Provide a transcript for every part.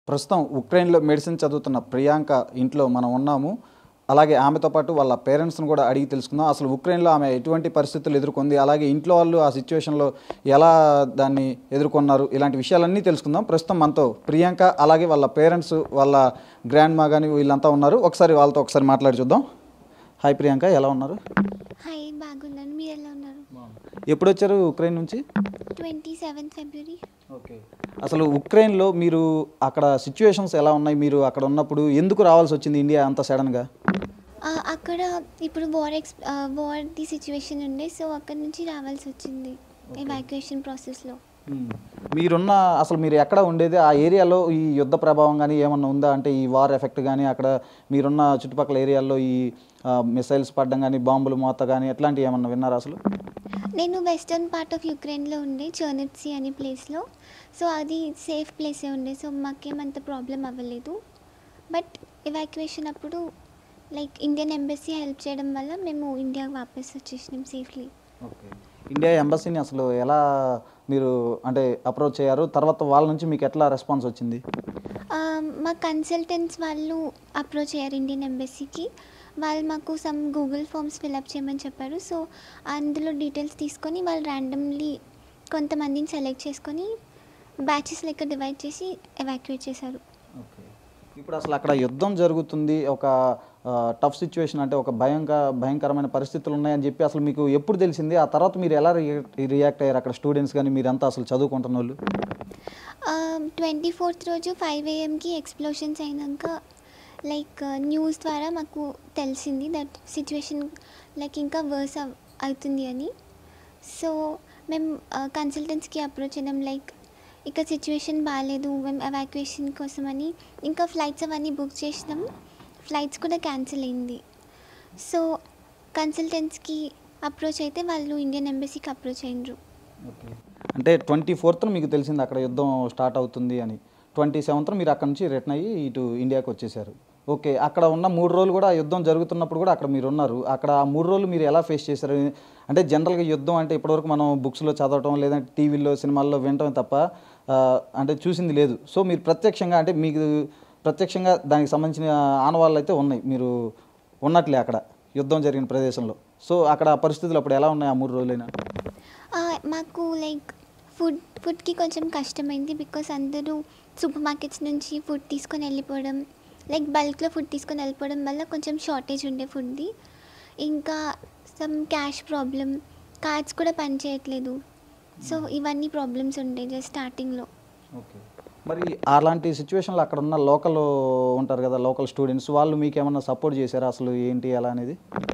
ప్రస్తుతం ఉక్రెయిన్లో మెడిసిన్ చదువుతున్న ప్రియాంక ఇంట్లో మనం ఉన్నాము అలాగే ఆమెతో పాటు వాళ్ళ పేరెంట్స్ని కూడా అడిగి తెలుసుకుందాం అసలు ఉక్రెయిన్లో ఆమె ఎటువంటి పరిస్థితులు ఎదుర్కొంది అలాగే ఇంట్లో వాళ్ళు ఆ సిచ్యువేషన్లో ఎలా దాన్ని ఎదుర్కొన్నారు ఇలాంటి విషయాలన్నీ తెలుసుకుందాం ప్రస్తుతం మనతో ప్రియాంక అలాగే వాళ్ళ పేరెంట్స్ వాళ్ళ గ్రాండ్ మా కానీ వీళ్ళంతా ఉన్నారు ఒకసారి వాళ్ళతో ఒకసారి మాట్లాడి చూద్దాం హాయ్ ప్రియాంక ఎలా ఉన్నారు హాయ్ బాగున్నాను మీరు ఎలా ఉన్నారు ఎప్పుడు వచ్చారు ఉక్రెయిన్ నుంచి ట్వంటీ సెవెంత్ ఫిబ్రవరి ఓకే అసలు ఉక్రెయిన్లో మీరు అక్కడ సిచ్యువేషన్స్ ఎలా ఉన్నాయి మీరు అక్కడ ఉన్నప్పుడు ఎందుకు రావాల్సి వచ్చింది ఇండియా అంత సడన్గా అక్కడ ఇప్పుడు వార్ ఎక్స్ వార్ది సిచ్యువేషన్ ఉండే సో అక్కడ నుంచి రావాల్సి వచ్చింది ఎవాక్యుయేషన్ ప్రాసెస్లో మీరున్న అసలు మీరు ఎక్కడ ఉండేది ఆ ఏరియాలో ఈ యుద్ధ ప్రభావం కానీ ఏమన్నా ఉందా అంటే ఈ వార్ ఎఫెక్ట్ కానీ అక్కడ మీరున్న చుట్టుపక్కల ఏరియాల్లో ఈ మిసైల్స్ పడడం కానీ బాంబులు మోత కానీ ఎట్లాంటివి ఏమన్నా విన్నారా అసలు నేను వెస్టర్న్ పార్ట్ ఆఫ్ యుక్రెయిన్లో ఉండే చర్నిట్సీ అనే ప్లేస్లో సో అది సేఫ్ ప్లేసే ఉండే సో మాకేమంత ప్రాబ్లం అవ్వలేదు బట్ ఎవాక్యుయేషన్ అప్పుడు లైక్ ఇండియన్ ఎంబసీ హెల్ప్ చేయడం వల్ల మేము ఇండియాకి వాపస్ వచ్చేసినాం సేఫ్లీ ఓకే ఇండియా ఎంబసీని అసలు ఎలా మీరు అంటే అప్రోచ్ అయ్యారు తర్వాత వాళ్ళ నుంచి మీకు ఎట్లా రెస్పాన్స్ వచ్చింది ఆ, మా కన్సల్టెంట్స్ వాళ్ళు అప్రోచ్ అయ్యారు ఇండియన్ ఎంబసీకి వాళ్ళు మాకు సమ్ గూగుల్ ఫామ్స్ ఫిలప్ చేయమని చెప్పారు సో అందులో డీటెయిల్స్ తీసుకొని వాళ్ళు ర్యాండమ్లీ కొంతమందిని సెలెక్ట్ చేసుకొని బ్యాచెస్ లెక్క డివైడ్ చేసి ఎవాక్యుయేట్ చేశారు ఓకే ఇప్పుడు అసలు అక్కడ యుద్ధం జరుగుతుంది ఒక టఫ్ సిచ్యువేషన్ అంటే ఒక భయంక భయంకరమైన పరిస్థితులు ఉన్నాయని చెప్పి అసలు మీకు ఎప్పుడు తెలిసింది ఆ తర్వాత మీరు ఎలా రియాక్ట్ అయ్యారు అక్కడ స్టూడెంట్స్ కానీ మీరంతా అసలు చదువుకుంటున్న వాళ్ళు ట్వంటీ ఫోర్త్ రోజు ఫైవ్ ఏఎంకి ఎక్స్ప్లోషన్స్ అయినాక లైక్ న్యూస్ ద్వారా మాకు తెలిసింది దట్ సిచ్యువేషన్ లైక్ ఇంకా వర్స్ అవుతుంది అని సో మేము కన్సల్టెంట్స్కి అప్రోచ్ అయినాం లైక్ ఇక సిచ్యువేషన్ బాగాలేదు మేము ఎవాక్యుయేషన్ కోసమని ఇంకా ఫ్లైట్స్ అవన్నీ బుక్ చేసినాం ఫ్లైట్స్ కూడా క్యాన్సిల్ అయింది సో కన్సల్టెంట్స్కి అప్రోచ్ అయితే వాళ్ళు ఇండియన్ ఎంబసీకి అప్రోచ్ అయినరు ఓకే అంటే ట్వంటీ ఫోర్త్ మీకు తెలిసింది అక్కడ యుద్ధం స్టార్ట్ అవుతుంది అని ట్వంటీ సెవెంత్ మీరు అక్కడ నుంచి రిటర్న్ అయ్యి ఇటు ఇండియాకి వచ్చేసారు ఓకే అక్కడ ఉన్న మూడు రోజులు కూడా ఆ యుద్ధం జరుగుతున్నప్పుడు కూడా అక్కడ మీరు ఉన్నారు అక్కడ ఆ మూడు రోజులు మీరు ఎలా ఫేస్ చేశారు అంటే జనరల్గా యుద్ధం అంటే ఇప్పటివరకు మనం బుక్స్లో చదవటం లేదంటే టీవీలో సినిమాల్లో వినటం తప్ప ఆ, అంటే చూసింది లేదు సో మీరు ప్రత్యక్షంగా అంటే మీకు ప్రత్యక్షంగా దానికి సంబంధించిన ఆనవాళ్ళు అయితే ఉన్నాయి మీరు ఉన్నట్లే అక్కడ యుద్ధం జరిగిన ప్రదేశంలో సో అక్కడ ఆ పరిస్థితులు అప్పుడు ఎలా ఉన్నాయి ఆ మూడు రోజులైనా ఆ, మాకు లైక్ ఫుడ్ ఫుడ్కి కొంచెం కష్టమైంది బికాస్ అందరూ సూపర్ మార్కెట్స్ నుంచి ఫుడ్ తీసుకొని వెళ్ళిపోవడం లైక్ బల్క్లో ఫుడ్ తీసుకొని వెళ్ళిపోవడం వల్ల కొంచెం షార్టేజ్ ఉండే ఫుడ్ది ఇంకా సమ్ క్యాష్ ప్రాబ్లం కార్డ్స్ కూడా పనిచేయట్లేదు సో ఇవన్నీ ప్రాబ్లమ్స్ ఉండే జస్ట్ స్టార్టింగ్లో ఓకే మరి అలాంటి సిచ్యువేషన్లో అక్కడ ఉన్న లోకల్ ఉంటారు కదా లోకల్ స్టూడెంట్స్ వాళ్ళు మీకు ఏమన్నా సపోర్ట్ చేశారా అసలు ఏంటి ఎలా అనేది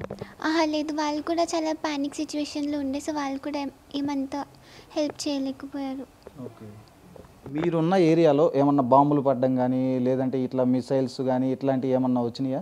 ఆహా లేదు వాళ్ళు కూడా చాలా ప్యానిక్ సిచ్యువేషన్లో ఉండే సో వాళ్ళు కూడా ఏం- ఏమంత హెల్ప్ చేయలేకపోయారు ఓకే మీరున్న ఏరియాలో ఏమన్నా బాంబులు పడడం కానీ లేదంటే ఇట్లా మిసైల్స్ కానీ ఇట్లాంటివి ఏమన్నా వచ్చినాయా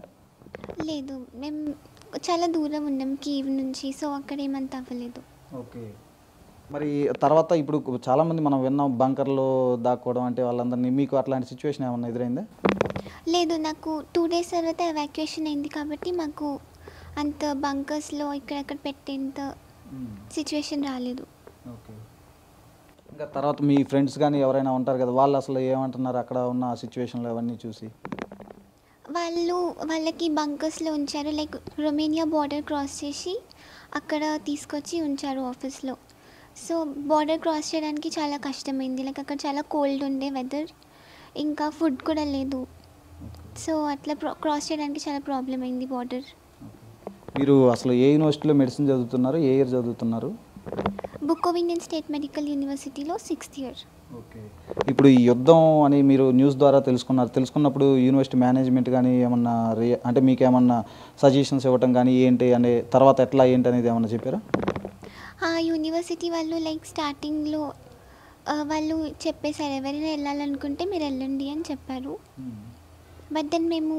లేదు మేము చాలా దూరం ఉన్నాం కీవ్ నుంచి సో అక్కడ ఏమంత అవ్వలేదు ఓకే మరి తర్వాత ఇప్పుడు చాలామంది మనం విన్నాం బంకర్లో దాక్కోవడం అంటే వాళ్ళందరినీ మీకు అట్లాంటి సిచ్యువేషన్ ఏమన్నా ఎదురైందా లేదు నాకు టూ డేస్ తర్వాత ఎవాక్యుయేషన్ అయింది కాబట్టి మాకు అంత బంకర్స్లో ఇక్కడక్కడ పెట్టేంత సిచ్యువేషన్ రాలేదు ఓకే ఇంకా తర్వాత మీ ఫ్రెండ్స్ కానీ ఎవరైనా ఉంటారు కదా వాళ్ళు అసలు ఏమంటున్నారు అక్కడ ఉన్న సిచ్యువేషన్లో అవన్నీ చూసి వాళ్ళు వాళ్ళకి బంకర్స్లో ఉంచారు లైక్ రొమేనియా బార్డర్ క్రాస్ చేసి అక్కడ తీసుకొచ్చి ఉంచారు ఆఫీస్లో సో బార్డర్ క్రాస్ చేయడానికి చాలా కష్టమైంది లైక్ అక్కడ చాలా కోల్డ్ ఉండే వెదర్ ఇంకా ఫుడ్ కూడా లేదు సో అట్లా క్రాస్ చేయడానికి చాలా ప్రాబ్లం అయింది బార్డర్ మీరు అసలు ఏ యూనివర్సిటీలో మెడిసిన్ చదువుతున్నారు ఏ ఇయర్ చదువుతున్నారు బుక్ ఇండియన్ స్టేట్ మెడికల్ యూనివర్సిటీలో సిక్స్త్ ఇయర్ ఓకే ఇప్పుడు ఈ యుద్ధం అని మీరు న్యూస్ ద్వారా తెలుసుకున్నారు తెలుసుకున్నప్పుడు యూనివర్సిటీ మేనేజ్మెంట్ కానీ ఏమన్నా రే అంటే మీకు ఏమన్నా సజెషన్స్ ఇవ్వటం కానీ ఏంటి అనే తర్వాత ఎట్లా ఏంటి అనేది ఏమన్నా చెప్పారా ఆ యూనివర్సిటీ వాళ్ళు లైక్ స్టార్టింగ్లో ఆ, వాళ్ళు చెప్పేశారు ఎవరైనా వెళ్ళాలనుకుంటే మీరు వెళ్ళండి అని చెప్పారు బట్ దెన్ మేము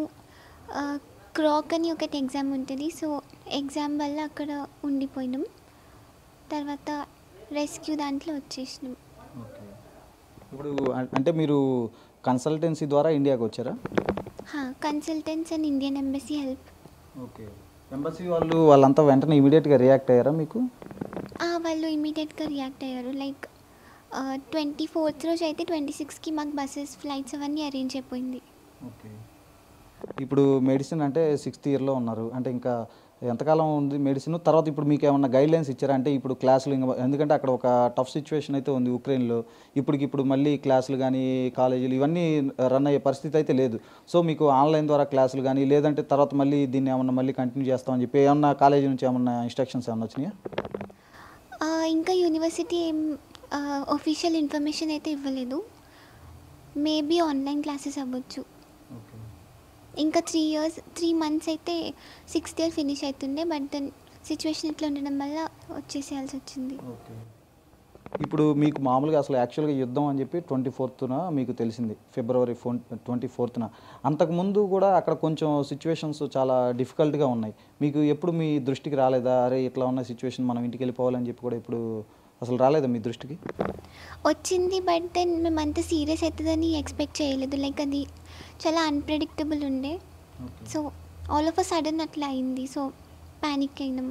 క్రాక్ అని ఒకటి ఎగ్జామ్ ఉంటుంది సో ఎగ్జామ్ వల్ల అక్కడ ఉండిపోయినాం తర్వాత రెస్క్యూ దాంట్లో వచ్చేసినాం ఓకే ఇప్పుడు అం- అంటే మీరు కన్సల్టెన్సీ ద్వారా ఇండియాకి వచ్చారా consultants and Indian embassy help okay embassy వాళ్ళు వాళ్ళంతా వెంటనే ఇమీడియట్గా రియాక్ట్ అయ్యారా మీకు వాళ్ళు ఇమీడియట్గా రియాక్ట్ అయ్యారు లైక్ ట్వంటీ ఫోర్త్ రోజు అయితే ట్వంటీ సిక్స్కి మాకు బస్సెస్ ఫ్లైట్స్ అవన్నీ అరేంజ్ అయిపోయింది ఓకే ఇప్పుడు మెడిసిన్ అంటే సిక్స్త్ ఇయర్లో ఉన్నారు అంటే ఇంకా ఎంతకాలం ఉంది మెడిసిన్ తర్వాత ఇప్పుడు మీకు ఏమన్నా గైడ్ లైన్స్ ఇచ్చారా అంటే ఇప్పుడు క్లాసులు ఇంకా ఎందుకంటే అక్కడ ఒక టఫ్ సిచ్యువేషన్ అయితే ఉంది ఉక్రెయిన్లో ఇప్పటికి ఇప్పుడు మళ్ళీ క్లాసులు కానీ కాలేజీలు ఇవన్నీ రన్ అయ్యే పరిస్థితి అయితే లేదు సో మీకు ఆన్లైన్ ద్వారా క్లాసులు కానీ లేదంటే తర్వాత మళ్ళీ దీన్ని ఏమన్నా మళ్ళీ కంటిన్యూ చేస్తామని చెప్పి ఏమన్నా కాలేజీ నుంచి ఏమన్నా ఇన్స్ట్రక్షన్స్ ఏమన్నా వచ్చినాయా ఆ, ఇంకా యూనివర్సిటీ ఏం ఒఫీషియల్ ఇన్ఫర్మేషన్ అయితే ఇవ్వలేదు మేబీ ఆన్లైన్ క్లాసెస్ అవ్వచ్చు ఓకే ఇంకా త్రీ ఇయర్స్ త్రీ మంత్స్ అయితే సిక్స్త్ ఇయర్ ఫినిష్ అవుతుండే బట్ దెన్ సిచ్యువేషన్ ఇట్లా ఉండడం వల్ల వచ్చేసేయాల్సి వచ్చింది ఓకే ఇప్పుడు మీకు మామూలుగా అసలు యాక్చువల్గా యుద్ధం అని చెప్పి ట్వంటీ ఫోర్త్న మీకు తెలిసింది ఫిబ్రవరి ఫోన్ ట్వంటీ ఫోర్త్న అంతకుముందు కూడా అక్కడ కొంచెం సిచ్యువేషన్స్ చాలా డిఫికల్ట్గా ఉన్నాయి మీకు ఎప్పుడు మీ దృష్టికి రాలేదా అరే ఇట్లా ఉన్న సిచ్యువేషన్ మనం ఇంటికి వెళ్ళిపోవాలని చెప్పి కూడా ఇప్పుడు అసలు రాలేదా మీ దృష్టికి వచ్చింది బట్ దెన్ మేము అంత సీరియస్ అవుతుందని ఎక్స్పెక్ట్ చేయలేదు లైక్ అది చాలా అన్ప్రెడిక్టబుల్ ఉండే so all of a sudden అట్లా అయింది సో ప్యానిక్ అయినాం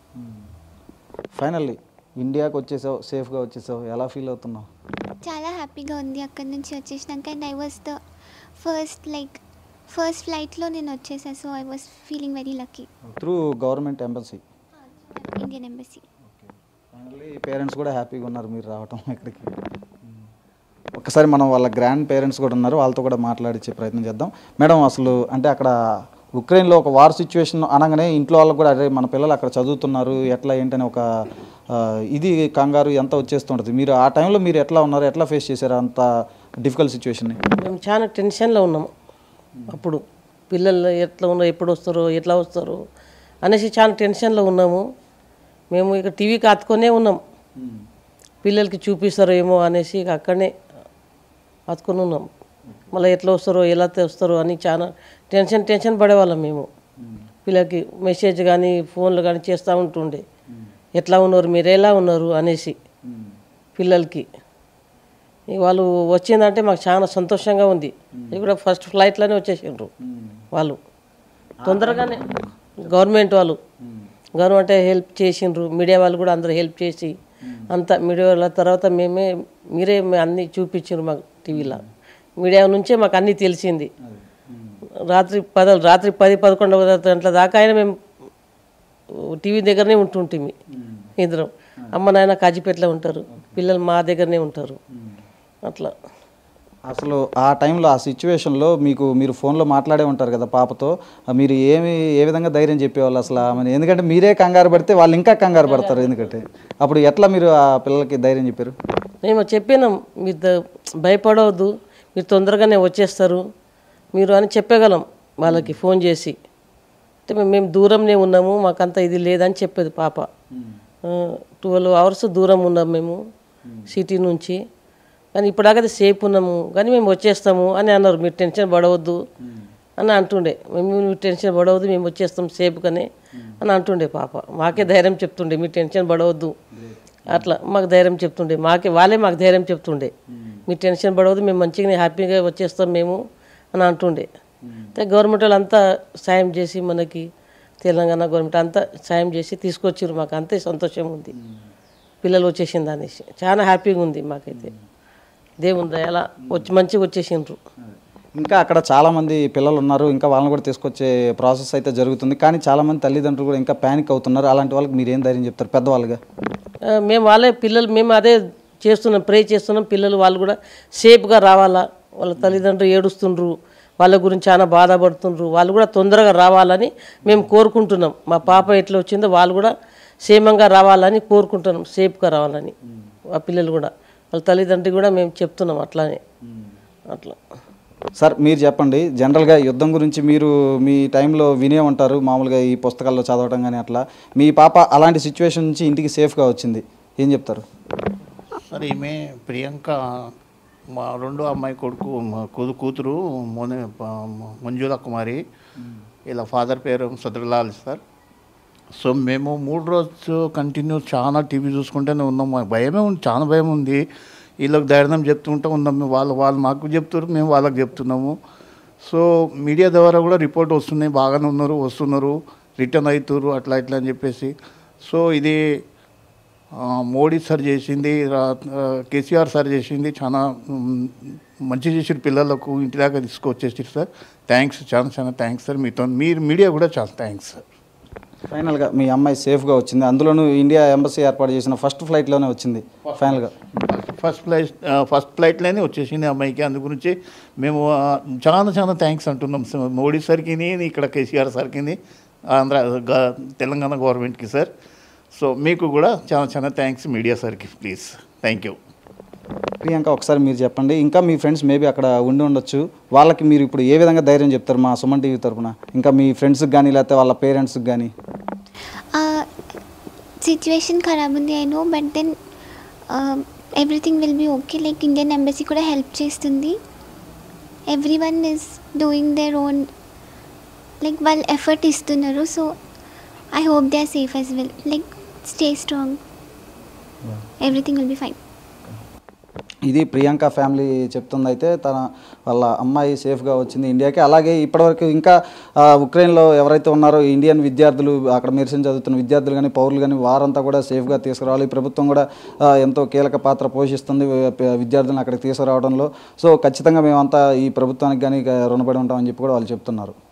ఫైనల్లీ ఇండియాకి వచ్చేసావు సేఫ్గా వచ్చేసావు ఎలా ఫీల్ అవుతున్నావు చాలా హ్యాపీగా ఉంది అక్కడి నుంచి వచ్చేసినాక and I was the first like first ఫ్లైట్లో నేను వచ్చేసా so I was feeling very lucky through government embassy Indian embassy finally parents కూడా హ్యాపీగా ఉన్నారు మీరు రావటం ఇక్కడికి ఒకసారి మనం వాళ్ళ గ్రాండ్ పేరెంట్స్ కూడా ఉన్నారు వాళ్ళతో కూడా మాట్లాడించే ప్రయత్నం చేద్దాం మేడం అసలు అంటే అక్కడ ఉక్రెయిన్లో ఒక వార్ సిచ్యువేషన్ అనగానే ఇంట్లో వాళ్ళకి కూడా అరే మన పిల్లలు అక్కడ చదువుతున్నారు ఎట్లా ఏంటని ఒక ఆ, ఇది కంగారు ఎంత వచ్చేస్తుంటుంది మీరు ఆ టైంలో మీరు ఎట్లా ఉన్నారు ఎట్లా ఫేస్ చేశారు అంత డిఫికల్ట్ సిచ్యువేషన్ని మేము చాలా టెన్షన్లో ఉన్నాము అప్పుడు పిల్లలు ఎట్లా ఉన్నారు ఎప్పుడు వస్తారో ఎట్లా వస్తారో అనేసి చాలా టెన్షన్లో ఉన్నాము మేము ఇక టీవీకి అతుకొనే ఉన్నాం పిల్లలకి చూపిస్తారో ఏమో అనేసి ఇక అక్కడనే అతుకొని ఉన్నాం మళ్ళీ ఎట్లా వస్తారో ఎలా వస్తారో అని చాలా టెన్షన్ టెన్షన్ పడేవాళ్ళం మేము పిల్లలకి మెసేజ్ కానీ ఫోన్లు కానీ చేస్తూ ఉంటుండే ఎట్లా ఉన్నారు మీరు ఎలా ఉన్నారు అనేసి పిల్లలకి ఇక వాళ్ళు వచ్చిందంటే మాకు చాలా సంతోషంగా ఉంది ఇది కూడా ఫస్ట్ ఫ్లైట్లోనే వచ్చేసిండ్రు వాళ్ళు తొందరగానే గవర్నమెంట్ వాళ్ళు గవర్నమెంట్ హెల్ప్ చేసిండ్రు మీడియా వాళ్ళు కూడా అందరూ హెల్ప్ చేసి అంతా మీడియా వాళ్ళ తర్వాత మేమే మీరే మే- అన్నీ చూపించారు మాకు టీవీలో మీడియా నుంచే మాకు అన్నీ తెలిసింది రాత్రి పద రాత్రి పది పదకొండు గంటల దాకా అయినా మేము టీవీ దగ్గరనే ఉంటుంటిమి ఇద్దరం అమ్మ నాయన కాజీపేటలో ఉంటారు పిల్లలు మా దగ్గరనే ఉంటారు అట్లా అసలు ఆ టైంలో ఆ సిచ్యువేషన్లో మీకు మీరు ఫోన్లో మాట్లాడే ఉంటారు కదా పాపతో ఆ మీరు ఏమి ఏ విధంగా ధైర్యం చెప్పేవాళ్ళు అసలు ఆమెను ఎందుకంటే మీరే కంగారు పడితే వాళ్ళు ఇంకా కంగారు పడతారు ఎందుకంటే అప్పుడు ఎట్లా మీరు ఆ పిల్లలకి ధైర్యం చెప్పారు మేము చెప్పినాం మీరు ద- భయపడవద్దు మీరు తొందరగానే వచ్చేస్తారు మీరు అని చెప్పగలం వాళ్ళకి ఫోన్ చేసి అంటే మేము- మేము దూరంనే ఉన్నాము మాకంత ఇది లేదని చెప్పేది పాప ట్వెల్వ్ అవర్స్ దూరం ఉన్నాం మేము సిటీ నుంచి కానీ ఇప్పటిదాకా సేఫ్ ఉన్నాము కానీ మేము వచ్చేస్తాము అని అన్నారు మీరు టెన్షన్ పడవద్దు అని అంటుండే మేము మీరు టెన్షన్ పడవద్దు మేము వచ్చేస్తాం సేఫ్గానే అని అంటుండే పాప మాకే ధైర్యం చెప్తుండే మీరు టెన్షన్ పడవద్దు అట్లా మాకు ధైర్యం చెప్తుండే మాకే వాళ్ళే మాకు ధైర్యం చెప్తుండే మీరు టెన్షన్ పడవద్దు మేము మంచిగా హ్యాపీగా వచ్చేస్తాం మేము అని అంటుండే అయితే గవర్నమెంట్ వాళ్ళు అంతా సాయం చేసి మనకి తెలంగాణ గవర్నమెంట్ అంతా సాయం చేసి తీసుకొచ్చారు మాకు అంతే సంతోషం ఉంది పిల్లలు వచ్చేసింది అనేసి చాలా హ్యాపీగా ఉంది మాకైతే దేవుని దయలా వచ్చి మంచిగా వచ్చేసిండ్రు ఇంకా అక్కడ చాలామంది పిల్లలు ఉన్నారు ఇంకా వాళ్ళని కూడా తీసుకొచ్చే ప్రాసెస్ అయితే జరుగుతుంది కానీ చాలామంది తల్లిదండ్రులు కూడా ఇంకా ప్యానిక్ అవుతున్నారు అలాంటి వాళ్ళకి మీరు ఏం ధైర్యం చెప్తారు పెద్దవాళ్ళుగా ఆ, మేము వాళ్ళే పిల్లలు మేము అదే చేస్తున్నాం ప్రే చేస్తున్నాం పిల్లలు వాళ్ళు కూడా సేఫ్గా రావాలా వాళ్ళ తల్లిదండ్రులు ఏడుస్తుండ్రు వాళ్ళ గురించి చాలా బాధపడుతుండ్రు వాళ్ళు కూడా తొందరగా రావాలని మేము కోరుకుంటున్నాం మా పాప ఎట్లా వచ్చిందో వాళ్ళు కూడా క్షేమంగా రావాలని కోరుకుంటున్నాం సేఫ్గా రావాలని ఆ పిల్లలు కూడా వాళ్ళ తల్లిదండ్రులు కూడా మేము చెప్తున్నాం అట్లానే అట్లా సార్ మీరు చెప్పండి జనరల్గా యుద్ధం గురించి మీరు మీ టైంలో వినే ఉంటారు మామూలుగా ఈ పుస్తకాల్లో చదవటం కానీ అట్లా మీ పాప అలాంటి సిచ్యువేషన్ నుంచి ఇంటికి సేఫ్గా వచ్చింది ఏం చెప్తారు సార్ ఈమె ప్రియాంక మా రెండో అమ్మాయి కొడుకు మా కూతు కూతురు మొన మంజుల కుమారి ఇలా ఫాదర్ పేరు సదరులాల్ సార్ సో మేము మూడు రోజు కంటిన్యూ చాలా టీవీ చూసుకుంటూనే ఉన్నాం మాకు భయమే ఉంది చాలా భయం ఉంది వీళ్ళకి ధైర్యం చెప్తుంటూ ఉన్నాం మేము వాళ్ళు వాళ్ళు మాకు చెప్తారు మేము వాళ్ళకి చెప్తున్నాము సో మీడియా ద్వారా కూడా రిపోర్ట్ వస్తున్నాయి బాగానే ఉన్నారు వస్తున్నారు రిటర్న్ అవుతారు అట్లా ఇట్లా అని చెప్పేసి సో ఇది ఆ, మోడీ సార్ చేసింది రా- ఆ, కేసీఆర్ సార్ చేసింది చాలా మ్, మంచి చేసిన పిల్లలకు ఇంటి దాకా తీసుకొచ్చేసారు సార్ థ్యాంక్స్ చాలా చాలా థ్యాంక్స్ సార్ మీతో మీరు మీడియా కూడా చాలా థ్యాంక్స్ సార్ ఫైనల్గా మీ అమ్మాయి సేఫ్గా వచ్చింది అందులోనూ ఇండియా ఎంబసీ ఏర్పాటు చేసిన ఫస్ట్ ఫ్లైట్లోనే వచ్చింది ఫైనల్గా ఫస్ట్ ఫ్లైట్ ఫస్ట్ ఫ్లైట్లోనే వచ్చేసింది అమ్మాయికి అందు గురించి మేము ఆ, చాలా చాలా థ్యాంక్స్ అంటున్నాం సార్ మోడీ సార్కి ఇక్కడ కేసీఆర్ సార్కి ఆంధ్ర గ- తెలంగాణ గవర్నమెంట్కి సార్ సో మీకు కూడా చాలా చాలా థ్యాంక్స్ మీడియా సార్కి ప్లీజ్ థ్యాంక్ యూ ప్రియాంక ఒకసారి మీరు చెప్పండి ఇంకా మీ ఫ్రెండ్స్ మేబీ అక్కడ ఉండి ఉండొచ్చు వాళ్ళకి మీరు ఇప్పుడు ఏ విధంగా ధైర్యం చెప్తారు మా సుమన్ టీవీ తరపున ఇంకా మీ ఫ్రెండ్స్కి కానీ లేకపోతే వాళ్ళ పేరెంట్స్కి కానీ సిచ్యువేషన్ ఖరాబ్ ఉంది I know but then everything will be okay like Indian embassy కూడా హెల్ప్ చేస్తుంది everyone is doing their own like వాళ్ళు ఎఫర్ట్ ఇస్తున్నారు so I hope they are safe as well like stay strong everything will be fine ఇది Priyanka family చెప్తుంది అయితే తన వాళ్ళ అమ్మాయి సేఫ్గా వచ్చింది ఇండియాకి అలాగే ఇప్పటివరకు ఇంకా ఆ, ఉక్రెయిన్లో ఎవరైతే ఉన్నారో ఇండియన్ విద్యార్థులు అక్కడ మెడిసిన్ చదువుతున్న విద్యార్థులు కానీ పౌరులు కానీ వారంతా కూడా సేఫ్గా తీసుకురావాలి ప్రభుత్వం కూడా ఆ, ఎంతో కీలక పాత్ర పోషిస్తుంది వి- విద్యార్థులను అక్కడికి తీసుకురావడంలో సో ఖచ్చితంగా మేమంతా ఈ ప్రభుత్వానికి కానీ రుణపడి ఉంటామని చెప్పి కూడా వాళ్ళు చెప్తున్నారు